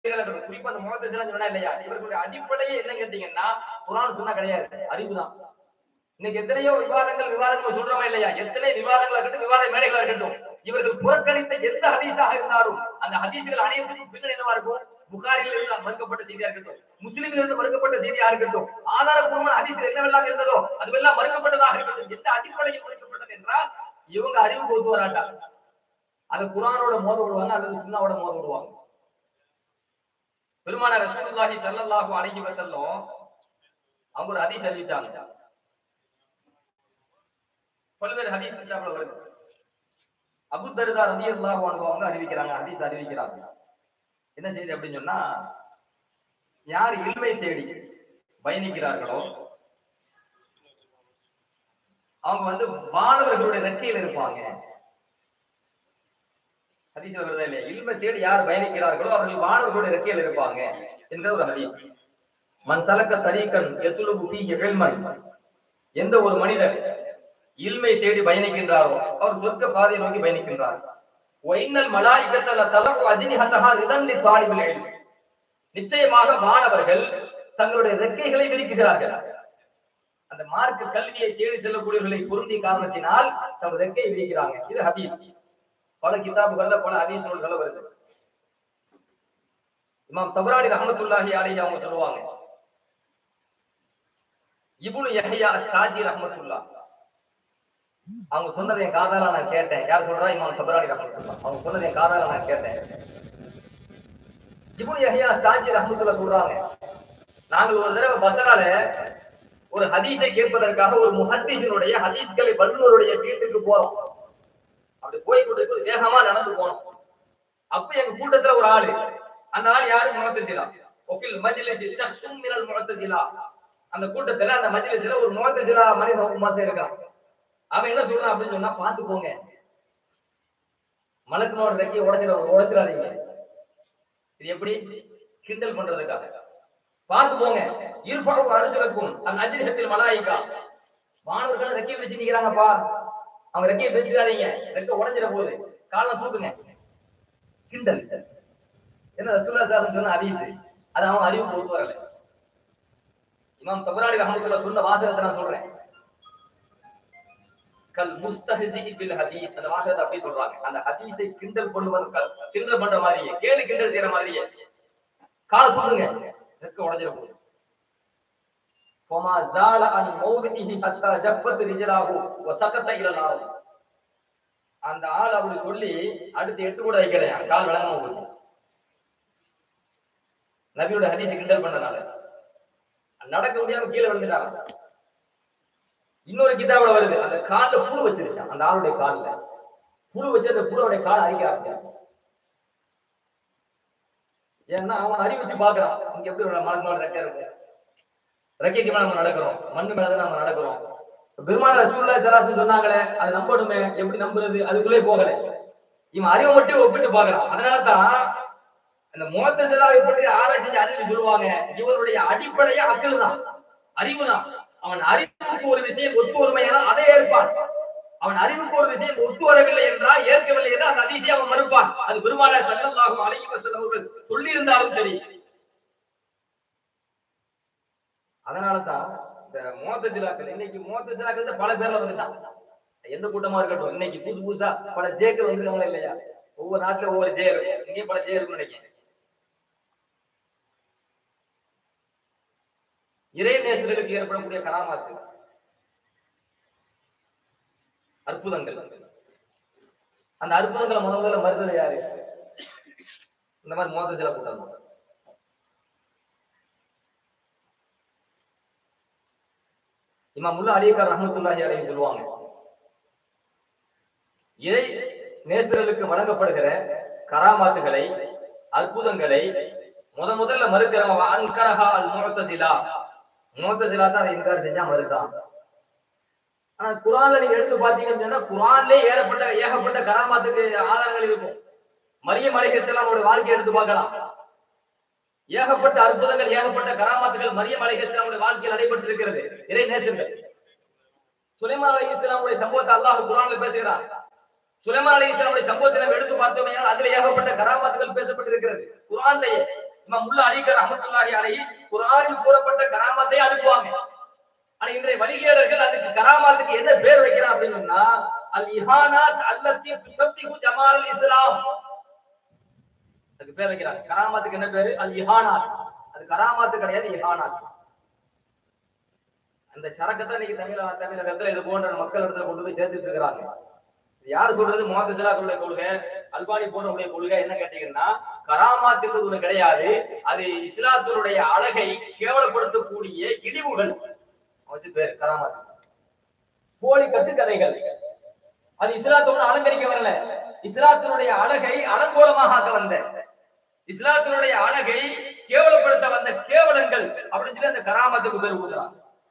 குறிப்பா அந்த முகத்தை சொன்னா இல்லையா இவர்களுடைய அடிப்படையே என்ன கேட்டீங்கன்னா குரான் சொன்னா கிடையாது அறிவுதான் இன்னைக்கு எத்தனையோ விவாதங்கள் விவாதங்கள் சொல்றோமா இல்லையா எத்தனை விவாதங்கள் இருக்கட்டும் விவாத மேடைகளா இருக்கட்டும் இவர்கள் புறக்கணித்த எந்த ஹதீஸாக இருந்தாலும் அந்த ஹதீஸ்கள் அனைவருக்கும் பின்னர் என்னவா இருக்கும் புகாரில் இருந்து மறுக்கப்பட்ட செய்தியா இருக்கட்டும் முஸ்லிமில் இருந்து மறுக்கப்பட்ட செய்தியா இருக்கட்டும் ஆதாரப்பூர்வமான ஹதீஸ்கள் என்னவெல்லாம் இருந்ததோ அதுவெல்லாம் மறுக்கப்பட்டதாக இருக்கட்டும் எந்த அடிப்படையில் மறுக்கப்பட்டது என்றால் இவங்க அறிவுக்கு ஒத்து வராட்டா அது குரானோட மோத விடுவாங்க அல்லது சுண்ணாவோட மோத விடுவாங்க பெருமானார் ரசூலுல்லாஹி ஸல்லல்லாஹு அலைஹி வஸல்லம் அவங்க ஒரு ஹதீஸ் அறிவிச்சாங்க பல்வேறு ஹதீஸ் கிதாப்ல வருது அபு தர்தா ரலியல்லாஹு அன்ஹு அவங்க அறிவிக்கிறாங்க ஹதீஸ் அறிவிக்கிறாங்க என்ன செய்தி அப்படின்னு சொன்னா யார் இல்மை தேடி பயணிக்கிறார்களோ அவங்க வந்து மாணவர்களுடைய ரெக்கையில் இருப்பாங்க ஹதீஸ்ல வருதா இல்லையா இல்மை தேடி யார் பயணிக்கிறார்களோ அவர்கள் மாணவர்களுடைய ரெக்கையில் இருப்பாங்க என்ற ஒரு ஹதீஸ் மன் சலக்க தரீக்கன் எத்துலுபு ஃபீஹி இல்மன் எந்த ஒரு மனிதர் இல்மை தேடி பயணிக்கின்றாரோ அவர் சொர்க்க பாதையை நோக்கி பயணிக்கின்றார் ஒயின்னல் மலாய்கத்தல தலகு அஜினிஹதஹா ரிதன் லித்தாலிபில் இல்ம் நிச்சயமாக மாணவர்கள் தங்களுடைய ரெக்கைகளை விரிக்குகிறார்கள் அந்த மார்க்க கல்வியை தேடி செல்லக்கூடியவர்களை பொருந்திய காரணத்தினால் தங்கள் ரெக்கையை விரிக்கிறாங்க இது ஹதீஸ் பல கிதாபுகள்ல பல ஹதீஸ் நூல்கள்ல வருது இமாம் தபரானி ரஹமத்துல்லாஹி அலைஹி அவங்க சொல்லுவாங்க இப்னு யஹ்யா சாஜி ரஹமத்துல்லா அவங்க சொன்னதை என் காதால நான் கேட்டேன் யார் சொல்றா இமாம் தபரானி ரஹமத்துல்லா அவங்க சொன்னதை என் காதால நான் கேட்டேன் இப்னு யஹ்யா சாஜி ரஹமத்துல்லா சொல்றாங்க நாங்கள் ஒரு தடவை பசரால ஒரு ஹதீஸை கேட்பதற்காக ஒரு முஹத்திஸினுடைய ஹதீஸ்களை வல்லுநருடைய வீட்டுக்கு போறோம் அப்படி போய் கொண்டு வேகமா நடந்து போனோம் அப்ப எங்க கூட்டத்துல ஒரு ஆளு அந்த ஆள் யாரு முகத்தசிலா ஒக்கில் மஜ்லிஸ் ஷக்ஷும் மினல் முகத்தசிலா அந்த கூட்டத்துல அந்த மஜ்லிஸ்ல ஒரு முகத்தசிலா மனித மாசம் இருக்கான் அவன் என்ன சொல்றான் அப்படின்னு சொன்னா பாத்து போங்க மலக்குனோட ரெக்கையை உடைச்சிட உடைச்சிடாதீங்க இது எப்படி கிண்டல் பண்றதுக்காக பார்த்து போங்க இருப்பாவும் அருஜுலக்கும் அந்த அஜினிகத்தில் மலாயிக்கா மாணவர்கள் ரெக்கையை வச்சு நிக்கிறாங்கப்பா அவங்க ரெக்கையை வச்சுக்காதீங்க ரெக்கை உடைஞ்சிட போகுது காலம் தூக்குங்க கிண்டல் என்ன ரசூல்லா சார் சொன்ன அறிவு அது அவன் அறிவு கொண்டு வரல இமாம் தபராளி ரஹமத்துல்லா சொன்ன வாசகத்தை நான் சொல்றேன் கல் முஸ்தஹிசி பில் ஹதீஸ் அந்த வாசகத்தை அப்படியே சொல்றாங்க அந்த ஹதீஸை கிண்டல் பண்ணுவது கல்- கிண்டல் பண்ற மாதிரியே கேலி கிண்டல் செய்யற மாதிரியே காலை தூக்குங்க ரெக்க உடைஞ்சிட போகுது وما زال عن موضعه حتى جفت رجلاه وسقط الى الارض அந்த ஆள் அப்படி சொல்லி அடுத்து எட்டு கூட வைக்கிறேன் கால் விளங்காம போச்சு நபியோட ஹதீஸ் கிண்டல் பண்ணனால நடக்க முடியாம கீழே விழுந்துட்டாங்க இன்னொரு கிதாபுல வருது அந்த கால்ல புழு வச்சிருச்சான் அந்த ஆளுடைய கால்ல புழு வச்சு அந்த புழுவோட கால் அரிக்க ஆரம்பிச்சான் ஏன்னா அவன் அறி வச்சு பாக்குறான் இங்க எப்படி ஒரு மலக்கு ரெக்கை இருக்கும் ரெக்கைக்கு மேல நம்ம நடக்கிறோம் மண்ணு மேலதான் நம்ம நடக்கிறோம் பெருமான ரசூல்லா சலாசன் சொன்னாங்களே அது நம்பணுமே எப்படி நம்புறது அதுக்குள்ளே போகல இவன் அறிவை மட்டும் ஒப்பிட்டு பாக்குறான் அதனாலதான் அந்த முகத்த செலாவை பற்றி ஆராய்ச்சி செஞ்சு அறிவு சொல்லுவாங்க இவனுடைய அடிப்படையே அக்கல் தான் அறிவு தான் அவன் அறிவுக்கு ஒரு விஷயம் ஒத்து ஒருமையானால் அதை ஏற்பான் அவன் அறிவுக்கு ஒரு விஷயம் ஒத்து வரவில்லை என்றால் ஏற்கவில்லை என்றால் அந்த அதிசயம் அவன் மறுப்பான் அது பெருமானார் செல்லமாகும் அழகி செல்லவர்கள் சொல்லி இருந்தாலும் சரி அதனாலதான் இந்த மோத்த சிலாக்கள் இன்னைக்கு மோத்த சிலாக்கள் பல பேர்ல வந்துட்டான் எந்த கூட்டமா இருக்கட்டும் இன்னைக்கு புதுசு புதுசா பல ஜேக்கள் வந்துருக்காங்களா இல்லையா ஒவ்வொரு நாட்டுல ஒவ்வொரு ஜே இருக்கும் இங்கேயும் பல ஜே இருக்கும்னு நினைக்கிறேன் இறை நேசர்களுக்கு ஏற்படக்கூடிய கராமாத்து அற்புதங்கள் அந்த அற்புதங்களை முத முதல்ல மறுத்தது யாரு இந்த மாதிரி மோத்த சில கூட்டம் தான். இமாம் முல்லா அலிகார் ரஹமத்துல்லாஹி அலைஹி சொல்லுவாங்க இறை நேசர்களுக்கு வழங்கப்படுகிற கராமாத்துகளை அற்புதங்களை முத முதல்ல மறுக்கிறவங்க அன்கரஹா அல் முஅத்தசிலா முஅத்தசிலா தான் அதை இன்கார் செஞ்சா மறுத்தான் ஆனா குரான்ல நீங்க எடுத்து பாத்தீங்கன்னு சொன்னா குரான்லயே ஏகப்பட்ட ஏகப்பட்ட கராமாத்துக்கு ஆதாரங்கள் இருக்கும் மரியம் அலைஹிஸ்ஸலாமோட வாழ்க்கையை எடுத்து பார்க்கலாம் ஏகப்பட்ட அற்புதங்கள் ஏகப்பட்ட கராமாத்துகள் மரியம் அலைஹிஸ்ஸலாமுடைய வாழ்க்கையில் நடைபெற்றிருக்கிறது இறை நேசர்கள் சுலைமான் அலைஹிஸ்ஸலாமுடைய சம்பவத்தை அல்லாஹ் குரான்ல பேசுகிறான் சுலைமான் அலைஹிஸ்ஸலாமுடைய சம்பவத்தை நம்ம எடுத்து பார்த்தோமே அதுல ஏகப்பட்ட கராமாத்துகள் பேசப்பட்டிருக்கிறது குரான்லயே இமாம் முல்லா அலிகர் அஹமத்துல்லாஹி அலைஹி குர்ஆனில் கூறப்பட்ட கராமத்தை அனுப்புவாங்க ஆனா இன்றைய வழிகேடர்கள் அதுக்கு கராமாத்துக்கு என்ன பேர் வைக்கிறான் அப்படின்னு சொன்னா அல் இஹானாத் அல்லத்தி துசப்திஹு ஜமால் இஸ்லாம் அதுக்கு பேர் வைக்கிறாங்க கராமாத்துக்கு என்ன பேரு அல் இஹானாத் அது கராமாத்து கிடையாது இஹானாத் அந்த சரக்கத்தை இன்னைக்கு தமிழ தமிழகத்துல இது போன்ற மக்கள் இடத்துல கொண்டு போய் சேர்த்துட்டு இருக்கிறாங்க இது யாரு சொல்றது முகத்தசிலாக்களுடைய கொள்கை அல்பானி போன்றவருடைய கொள்கை என்ன கேட்டீங்கன்னா கராமாத் என்பது ஒண்ணு கிடையாது அது இஸ்லாத்தினுடைய அழகை கேவலப்படுத்தக்கூடிய இழிவுகள் வச்சு பேர் கராமாத் போலி கட்டுக்கதைகள் அது இஸ்லாத்தோடு அலங்கரிக்க வரல இஸ்லாத்தினுடைய அழகை அலங்கோலமாக ஆக்க வந்த இஸ்லாத்தினுடைய அழகை கேவலப்படுத்த வந்த கேவலங்கள் அப்படின்னு சொல்லி அந்த கராமத்துக்கு பேர் கொடுக்குறாங்க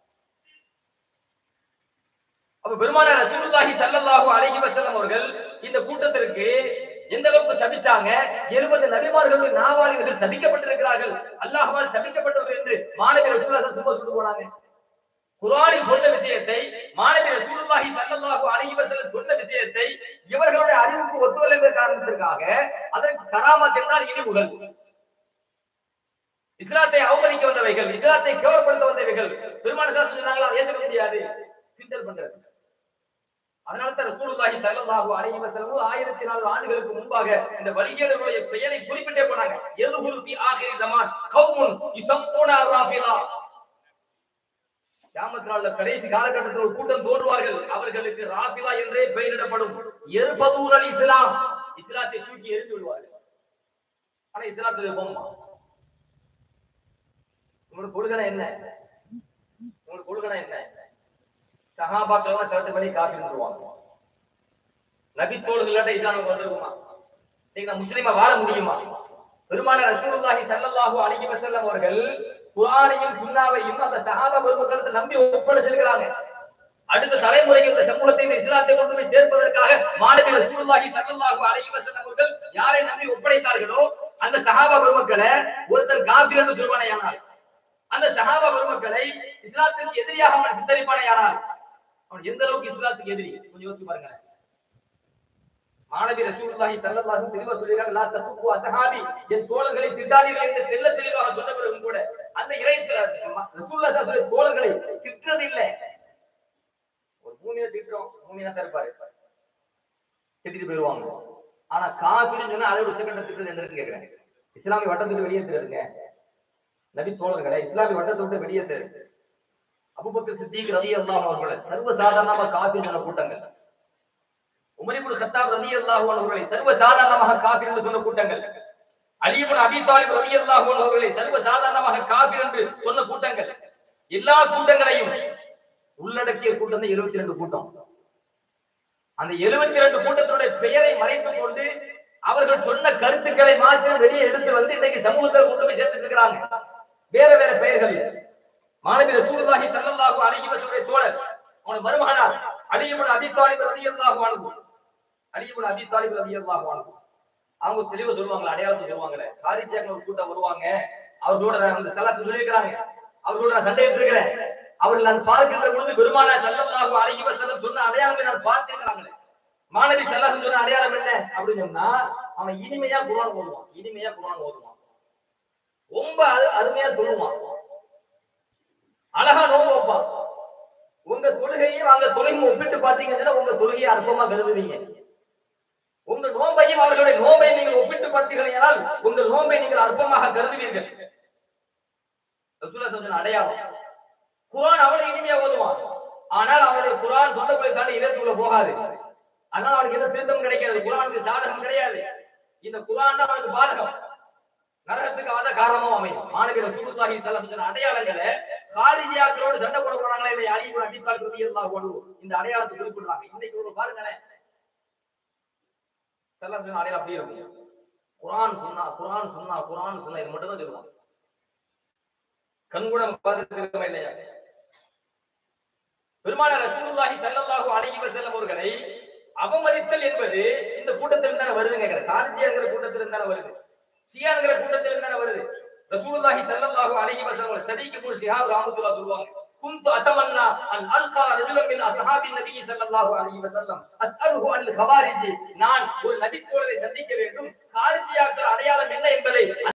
அப்ப பெருமான ரசூலுல்லாஹி ஸல்லல்லாஹு அலைஹி வஸல்லம் அவர்கள் இந்த கூட்டத்திற்கு எந்த அளவுக்கு சபிச்சாங்க இருபது நபிமார்களுடைய நாவாளிகள் சபிக்கப்பட்டிருக்கிறார்கள் அல்லாஹ்வால் சபிக்கப்பட்டவர்கள் என்று மாணவி ரசூலுல்லாஹி சும்மா சொல்லிட்டு போனாங்க குர்ஆனில் சொன்ன விஷயத்தை மாணவி ரசூலுல்லாஹி ஸல்லல்லாஹு அலைஹி வஸல்லம் சொன்ன விஷயத்தை இவர்களுடைய அறிவுக்கு ஒத்துழைப்பு காரணத்திற்காக அதற்கு கராமத் என்றால் இழிவுகள் இஸ்லாத்தை அவமதிக்க வந்தவைகள் இஸ்லாத்தை கேவலப்படுத்த வந்தவைகள் பெருமான சொன்னாங்களா ஏற்றுக்க முடியாது கிண்டல் பண்றது அதனால தான் ரசூலுல்லாஹி ஸல்லல்லாஹு அலைஹி வஸல்லம் ஆயிரத்தி நாலு ஆண்டுகளுக்கு முன்பாக இந்த வலிகேடர்களுடைய பெயரை குறிப்பிட்டே போனாங்க எதுகுரு ஃபி ஆகிரி ஜமான் கௌமுன் யுஸம்மூன அர்ராஃபிலா கியாமத் நாள்ல கடைசி காலகட்டத்தில் ஒரு கூட்டம் தோன்றுவார்கள் அவர்களுக்கு ராஃபிலா என்றே பெயரிடப்படும் எர்பதூர் அல் இஸ்லாம் இஸ்லாத்தை தூக்கி எரிந்து விடுவார்கள் ஆனா இஸ்லாத்துல போமா உங்களோட கொள்கை என்ன உங்களோட கொள்கை என்ன சஹாபாக்கள் எல்லாம் சர்ட் பண்ணி காப்பி வந்துருவாங்க நபி தோள்கள்ட்ட இதான் நமக்கு வந்திருக்குமா நீங்க நான் முஸ்லீமா வாழ முடியுமா பெருமான ரசூலுல்லாஹி ஸல்லல்லாஹு அலைஹி வஸல்லம் அவர்கள் குர்ஆனையும் சுன்னாவையும் அந்த சஹாபா பெருமக்களுக்கு நம்பி ஒப்படைச்சிருக்கிறாங்க அடுத்த தலைமுறைக்கு இந்த சமூகத்தை இந்த இஸ்லாத்தை கொண்டு போய் சேர்ப்பதற்காக மாணவி ரசூலுல்லாஹி ஸல்லல்லாஹு அலைஹி வஸல்லம் அவர்கள் யாரை நம்பி ஒப்படைத்தார்களோ அந்த சஹாபா பெருமக்களை ஒருத்தர் காபிர் என்று சொல்வானேயானால் அந்த சஹாபா பெருமக்களை இஸ்லாத்திற்கு எதிரியாக அவன் சித்தரிப்பானேயானால் அவன் எந்த அளவுக்கு இஸ்லாத்துக்கு எதிரி கொஞ்சம் யோசிச்சு பாருங்க மாணவி ரசூலுல்லாஹி ஸல்லல்லாஹு அலைஹி தெளிவா சொல்லிருக்காங்க லா தசுப்பு அஸ்ஹாபி என் தோழர்களை திட்டாதீர்கள் என்று தெல்ல தெளிவாக சொன்ன பிறகும் கூட அந்த இறை ரசூலுல்லாஹி ஸல்லல்லாஹு தோழர்களை திட்டுறது இல்ல ஒரு மூணியா திட்டுறோம் மூணியா தான் இருப்பாரு திட்டிட்டு போயிருவாங்க ஆனா காபின்னு சொன்னா அதை விட செகண்ட் திட்டுறது என்ன கேக்குறேன் இஸ்லாமிய வட்டத்துக்கு வெளியேற்றுறதுங்க நபி தோழர்களை இஸ்லாமிய வட்டத்தை விட்டு வெளியேற்றுறது அபுபக்கர் சித்திக் ரதி அல்லாஹ் அவர்களை சர்வ சாதாரணமா காபி சொன்ன கூட்டங்கள் உமரிபுல் கத்தாப் ரதி அல்லாஹ் அவர்களை சர்வ சாதாரணமாக காபி என்று சொன்ன கூட்டங்கள் அலிபுன் அபி தாலிப் ரதி அல்லாஹ் அவர்களை சர்வ சாதாரணமாக காபி என்று சொன்ன கூட்டங்கள் எல்லா கூட்டங்களையும் உள்ளடக்கிய கூட்டம் தான் எழுபத்தி ரெண்டு கூட்டம் அந்த எழுபத்தி ரெண்டு கூட்டத்தினுடைய பெயரை மறைத்துக் கொண்டு அவர்கள் சொன்ன கருத்துக்களை மாத்திரம் வெளியே எடுத்து வந்து இன்னைக்கு சமூகத்தில் கொண்டு போய் சேர்த்துட்டு இருக்கிறாங்க வேற வேற பெயர்கள் மாணவி ரசூலுல்லாஹி ஸல்லல்லாஹு அலைஹி வஸல்லம் தோழர் அவன் மருமகனார் அலி இப்னு அபி தாலிப் ரலியல்லாஹு அன்ஹு அலி இப்னு அபி தாலிப் ரலியல்லாஹு அன்ஹு அவங்க தெளிவா சொல்லுவாங்க அடையாளத்தை சொல்லுவாங்கல காரிஜியாக ஒரு கூட்டம் வருவாங்க அவர்களோட நான் அந்த சலாத்து சொல்லியிருக்கிறாங்க அவர்களோட நான் சண்டையிட்டு இருக்கிறேன் அவர்கள் நான் பார்க்கின்ற பொழுது பெருமானா ஸல்லல்லாஹு அலைஹி வஸல்லம் சொன்ன அடையாளத்தை நான் பார்த்திருக்கிறாங்களே மாணவி ஸல்லல்லாஹு சொன்ன அடையாளம் என்ன அப்படின்னு சொன்னா அவன் இனிமையா குர்ஆன் ஓதுவான் இனிமையா குர்ஆன் ஓதுவான் ரொம்ப அரு- அருமையா சொல்லுவான் அழகா நோம்பு வைப்பான் உங்க தொழுகையும் அங்க தொழுகையும் ஒப்பிட்டு பாத்தீங்கன்னா உங்க தொழுகையை அற்பமா கருதுவீங்க உங்க நோம்பையும் அவர்களுடைய நோம்பை நீங்கள் ஒப்பிட்டு பார்த்தீர்கள் உங்கள் நோம்பை நீங்கள் அற்பமாக கருதுவீர்கள் ரசூலுல்லாஹி சொன்ன அடையாளம் குர்ஆன் அவ்வளவு இனிமையா ஓதுவான் ஆனால் அவனுடைய குர்ஆன் சொந்தக்குள்ளே தாண்டி இதயத்துக்குள்ள போகாது அதனால அவனுக்கு எந்த திருத்தம் கிடைக்காது குர்ஆனுக்கு சாதகம் கிடையாது இந்த குர்ஆன் தான் அவனுக்கு பாதகம் நரகத்துக்கு அவன் தான் காரணமா அமையும் மாணவி ரசூலுல்லாஹி ஸல்லல்லாஹு அலைஹி வஸல்லம் அடையாளங்களை காலிதியாக்களோடு சண்டை போட போறாங்களே இல்லை அலிபுல் அடித்தால் ரலியல்லாஹு அன்ஹு இந்த அடையாளத்தை குறிப்பிடுறாங்க இன்னைக்கு ஒரு பாருங்களேன் ஸல்லல்லாஹு அலைஹி அடையாளம் அப்படியே இருக்கும் குர்ஆன் சொன்னா குர்ஆன் சொன்னா குர்ஆன் சொன்னா இது மட்டும் தான் சொல்லுவாங்க கண்குணம் பார்த்துருக்கோமா இல்லையா பெருமான ரசூலுல்லாஹி ஸல்லல்லாஹு அலைஹி வஸல்லம் அவர்களை அவமதித்தல் என்பது இந்த கூட்டத்தில் தானே வருதுங்க கார்ஜியாங்கிற கூட்டத்தில் தானே வருது ஷியாங்கிற கூட்டத்தில் தானே வருது ரசூலுல்லாஹி ஸல்லல்லாஹு அலைஹி வஸல்லம் சதீக் இப்னு ஷிஹாப் ரஹ்மத்துல்லாஹி சொல்லுவாங்க كنت اتمنى ان القى رجلا من اصحاب النبي صلى الله عليه وسلم اساله عن الخوارج நான் ஒரு நபி தோழரை சந்திக்க வேண்டும் கார்ஜியாக்கள் அடையாளம் என்ன என்பதை